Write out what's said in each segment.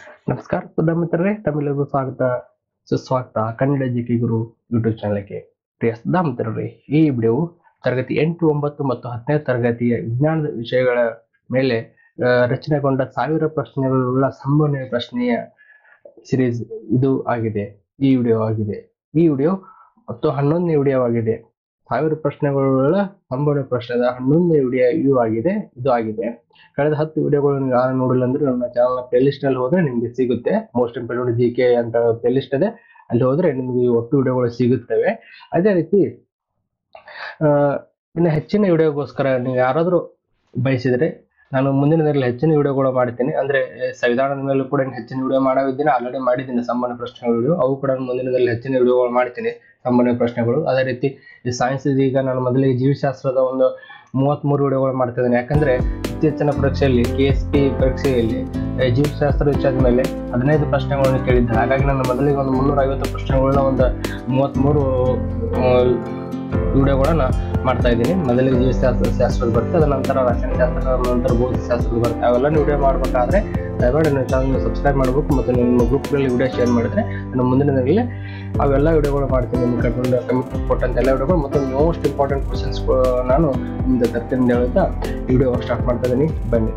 ನಮಸ್ಕಾರ ಸುಧಾ ಮಿತ್ರರೇ ತಮ್ಮೆಲ್ಲರಿಗೂ ಸ್ವಾಗತ ಸುಸ್ವಾಗತ ಕನ್ನಡ ಜಿಕೆ ಗುರು ಯೂಟ್ಯೂಬ್ ಚಾನಲ್ಗೆ ಪ್ರಿಯ ಸುಧಾ ಮಿತ್ರರೇ ಈ ವಿಡಿಯೋವು ತರಗತಿ ಎಂಟು ಒಂಬತ್ತು ಮತ್ತು ಹತ್ತನೇ ತರಗತಿಯ ವಿಜ್ಞಾನದ ವಿಷಯಗಳ ಮೇಲೆ ಆ, ರಚನೆಗೊಂಡ ಸಾವಿರ ಪ್ರಶ್ನೆಗಳುಳ್ಳ ಸಂಭವನೀಯ ಪ್ರಶ್ನೆಯ ಸಿರೀಸ್ ಇದು ಆಗಿದೆ ಈ ವಿಡಿಯೋ ಆಗಿದೆ ಈ ವಿಡಿಯೋ ಮತ್ತು ಹನ್ನೊಂದನೇ ವಿಡಿಯೋ ಆಗಿದೆ ಸಾವಿರ ಪ್ರಶ್ನೆಗಳುಳ್ಳ ಸಂಭವನೀಯ ಪ್ರಶ್ನೆದ ಹನ್ನೊಂದನೇ ವಿಡಿಯೋ ಇದು ಆಗಿದೆ ಇದು ಆಗಿದೆ ಕಳೆದ ಹತ್ತು ವಿಡಿಯೋಗಳನ್ನು ಯಾರು ನೋಡಿಲ್ಲ ಅಂದ್ರೆ ನನ್ನ ಚಾನಲ್ ಪ್ಲೇಲಿಸ್ಟ್ ನಲ್ಲಿ ಹೋದ್ರೆ ನಿಮ್ಗೆ ಸಿಗುತ್ತೆ ಮೋಸ್ಟ್ ಇಂಪಾರ್ಟೆಂಟ್ ಜಿ ಕೆ ಅಂತ ಪ್ಲೇಲಿಸ್ಟ್ ಇದೆ ಅಲ್ಲಿ ಹೋದ್ರೆ ನಿಮ್ಗೆ ಈ ಒಟ್ಟು ವಿಡಿಯೋಗಳು ಸಿಗುತ್ತವೆ ಅದೇ ರೀತಿ ಆ, ಇನ್ನು ಹೆಚ್ಚಿನ ವಿಡಿಯೋಗೋಸ್ಕರ ನೀವು ಯಾರಾದರೂ ಬಯಸಿದ್ರೆ ನಾನು ಮುಂದಿನ ದಿನದಲ್ಲಿ ಹೆಚ್ಚಿನ ವಿಡಿಯೋಗಳು ಮಾಡ್ತೀನಿ ಅಂದ್ರೆ ಆ, ಸಂವಿಧಾನದ ಮೇಲೂ ಕೂಡ ಇನ್ನು ಹೆಚ್ಚಿನ ವಿಡಿಯೋ ಮಾಡಿದ್ದೀನಿ ಆಲ್ರೆಡಿ ಮಾಡಿದ್ದೀನಿ ಸಂಬಂಧ ಪ್ರಶ್ನೆಗಳ ವಿಡಿಯೋ ಅವು ಕೂಡ ನಾನು ಮುಂದಿನ ದಿನದಲ್ಲಿ ಹೆಚ್ಚಿನ ವಿಡಿಯೋಗಳು ಮಾಡ್ತೀನಿ ಸಂಬಂಧ ಪ್ರಶ್ನೆಗಳು ಅದೇ ರೀತಿ ಈ ಸೈನ್ಸ್ ಈಗ ನಾನು ಮೊದಲಿಗೆ ಜೀವಶಾಸ್ತ್ರದ ಒಂದು ಮೂವತ್ತ್ಮೂರು ವಿಡಿಯೋಗಳು ಮಾಡ್ತಿದ್ದೀನಿ ಯಾಕಂದ್ರೆ ಇತ್ತೀಚಿನ ಪರೀಕ್ಷೆಯಲ್ಲಿ ಕೆ ಎಸ್ ಪಿ ಪರೀಕ್ಷೆಯಲ್ಲಿ ಆ, ಜೀವಶಾಸ್ತ್ರ ವಿಷಯದ ಮೇಲೆ ಹದಿನೈದು ಪ್ರಶ್ನೆಗಳನ್ನು ಕೇಳಿದ್ದೆ ಹಾಗಾಗಿ ನಾನು ಮೊದಲಿಗೆ ಒಂದು ಮುನ್ನೂರ ಐವತ್ತು ಪ್ರಶ್ನೆಗಳನ್ನ ಒಂದು ಮೂವತ್ತ್ಮೂರು ವಿಡಿಯೋಗಳನ್ನ ಮಾಡ್ತಾ ಇದ್ದೀನಿ ಮೊದಲಿಗೆ ಜೀವಶಾಸ್ತ್ರ ಶಾಸ್ತ್ರದ ಬರುತ್ತೆ ಅದರ ನಂತರ ರಸಾಯನಶಾಸ್ತ್ರ ನಂತರ ಭೌತಶಾಸ್ತ್ರದ ಬರುತ್ತೆ ಅವೆಲ್ಲ ವಿಡಿಯೋ ಮಾಡಬೇಕಾದ್ರೆ ದಯಮಾಡಿ ನನ್ನ ಚಾನಲ್ ಸಬ್ಸ್ಕ್ರೈಬ್ ಮಾಡಬೇಕು ಮತ್ತು ನಿಮ್ಮ ಗ್ರೂಪ್ಗಳಲ್ಲಿ ವಿಡಿಯೋ ಶೇರ್ ಮಾಡಿದ್ರೆ ನಾನು ಮುಂದಿನ ದಿನಗಳಲ್ಲಿ ಅವೆಲ್ಲ ವಿಡಿಯೋಗಳು ಮಾಡ್ತೀನಿ ನಿಮ್ಮ ಕರ್ಕೊಂಡು ಕಮೆಂಟ್ ಕೊಟ್ಟಂತ ಎಲ್ಲ ವಿಡಿಯೋಗಳು ಮತ್ತು ಮೋಸ್ಟ್ ಇಂಪಾರ್ಟೆಂಟ್ ಕ್ವಶನ್ಸ್ ನಾನು ನಿಮ್ದು ತರ್ತೀನಿ ಅಂತ ಹೇಳ್ತಾ ವಿಡಿಯೋ ಸ್ಟಾರ್ಟ್ ಮಾಡ್ತಾ ಇದ್ದೀನಿ ಬನ್ನಿ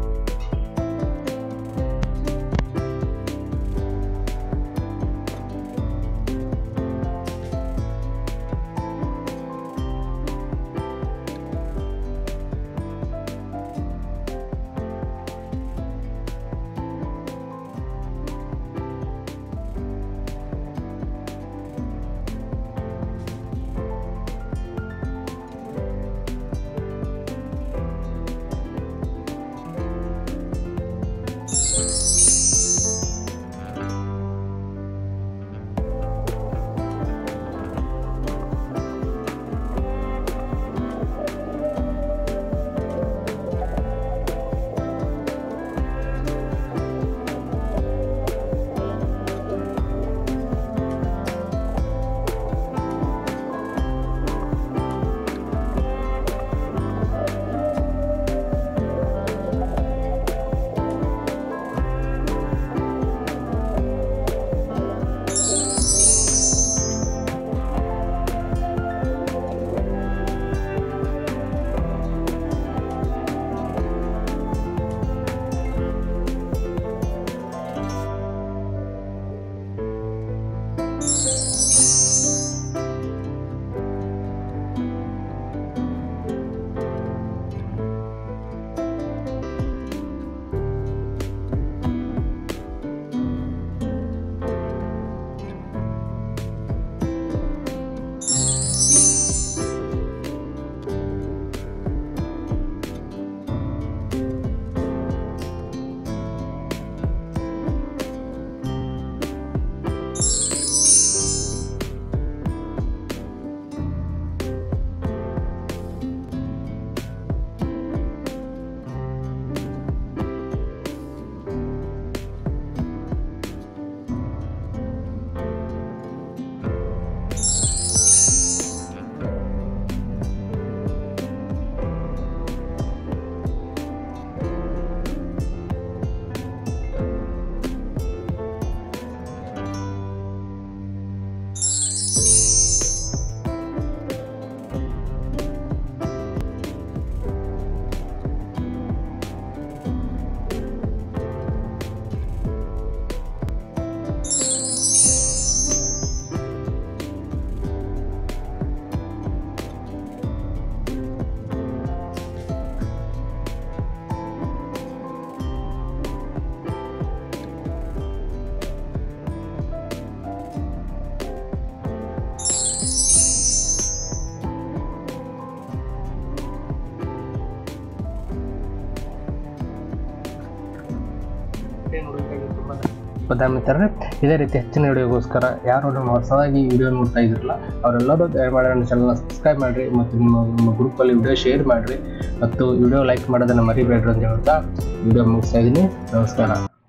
ಮಿತ್ರರೇ ಇದೇ ರೀತಿ ಹೆಚ್ಚಿನ ವಿಡಿಯೋಗೋಸ್ಕರ ಯಾರು ನಮ್ಮ ಹೊಸದಾಗಿ ವಿಡಿಯೋ ನೋಡ್ತಾ ಇದ್ರಲ್ಲ ಅವರೆಲ್ಲರೂ ದಯಮಾಡಿ ನನ್ನ ಚಾನಲ್ನ ಸಬ್ಸ್ಕ್ರೈಬ್ ಮಾಡಿರಿ ಮತ್ತು ನಿಮ್ಮ ನಿಮ್ಮ ಗ್ರೂಪಲ್ಲಿ ವಿಡಿಯೋ ಶೇರ್ ಮಾಡಿರಿ ಮತ್ತು ವಿಡಿಯೋ ಲೈಕ್ ಮಾಡೋದನ್ನು ಮರಿಬೇಡ್ರಿ ಅಂತ ಹೇಳ್ತಾ ವಿಡಿಯೋ ಮುಗಿಸ್ತಾ ಇದ್ದೀನಿ ನಮಸ್ಕಾರ